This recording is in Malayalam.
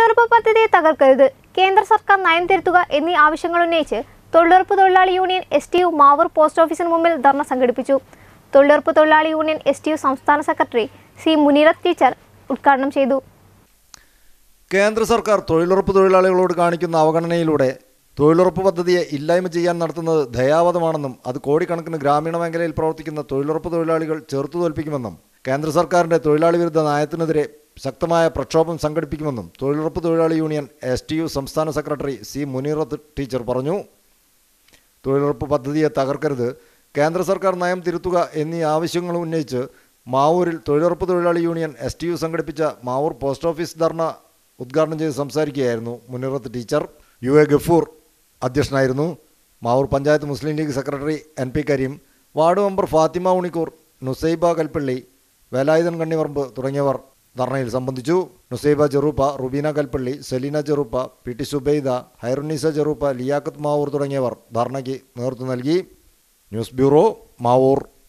തൊഴിലുറപ്പ് പദ്ധതിയെ തകർക്കരുത് കേന്ദ്ര സർക്കാർ നയം തിരുത്തുക എന്നീ ആവശ്യങ്ങൾ ഉന്നയിച്ച് തൊഴിലുറപ്പ് തൊഴിലാളി union S T U Mavoor post ഓഫീസിന് മുമ്പിൽ ധർണ സംഘടിപ്പിച്ചു തൊഴിലുറപ്പ് തൊഴിലാളി യൂണിയൻ എസ് ടി യു സംസ്ഥാന സെക്രട്ടറി സി മുനീറത്ത് ടീച്ചർ ഉദ്ഘാടനം ചെയ്തു കേന്ദ്ര സർക്കാർ തൊഴിലുറപ്പ് തൊഴിലാളികളോട് കാണിക്കുന്ന അവഗണനയിലൂടെ തൊഴിലുറപ്പ് പദ്ധതിയെ ഇല്ലായ്മ ചെയ്യാൻ നടത്തുന്നത് ദയാവധമാണെന്നും അത് കോടിക്കണക്കിന് ഗ്രാമീണ മേഖലയിൽ പ്രവർത്തിക്കുന്ന തൊഴിലുറപ്പ് തൊഴിലാളികൾ ചെറുത്തു തോൽപ്പിക്കുമെന്നും കേന്ദ്ര സർക്കാരിന്റെ തൊഴിലാളി വിരുദ്ധ നയത്തിനെതിരെ ശക്തമായ പ്രക്ഷോഭം സംഘടിപ്പിക്കുമെന്നും തൊഴിലുറപ്പ് തൊഴിലാളി യൂണിയൻ എസ് ടി യു സംസ്ഥാന സെക്രട്ടറി സി മുനീറത്ത് ടീച്ചർ പറഞ്ഞു തൊഴിലുറപ്പ് പദ്ധതിയെ തകർക്കരുത് കേന്ദ്ര സർക്കാർ നയം തിരുത്തുക എന്നീ ആവശ്യങ്ങൾ ഉന്നയിച്ച് മാവൂരിൽ തൊഴിലുറപ്പ് തൊഴിലാളി യൂണിയൻ എസ് ടി യു സംഘടിപ്പിച്ച മാവൂർ പോസ്റ്റ് ഓഫീസ് ധർണ ഉദ്ഘാടനം ചെയ്ത് സംസാരിക്കുകയായിരുന്നു Muneerath teacher U A Gafoor അധ്യക്ഷനായിരുന്നു Mavoor panchayat Muslim League secretary N P Kareem ward member Fathima Unikkoor Nusaiba Kalpally Velayudhan Kannivaramb തുടങ്ങിയവർ ധർണയിൽ സംബന്ധിച്ചു നുസൈബ ചെറൂപ്പ റുബീന കൽപ്പള്ളി സെലീന ചെറൂപ്പ പി ടി സുബൈദ ഹൈറുന്നീസ ചെറൂപ്പ ലിയാഖത്ത് മാവൂർ തുടങ്ങിയവർ ധർണയ്ക്ക് നേതൃത്വം നൽകി ന്യൂസ് ബ്യൂറോ മാവൂർ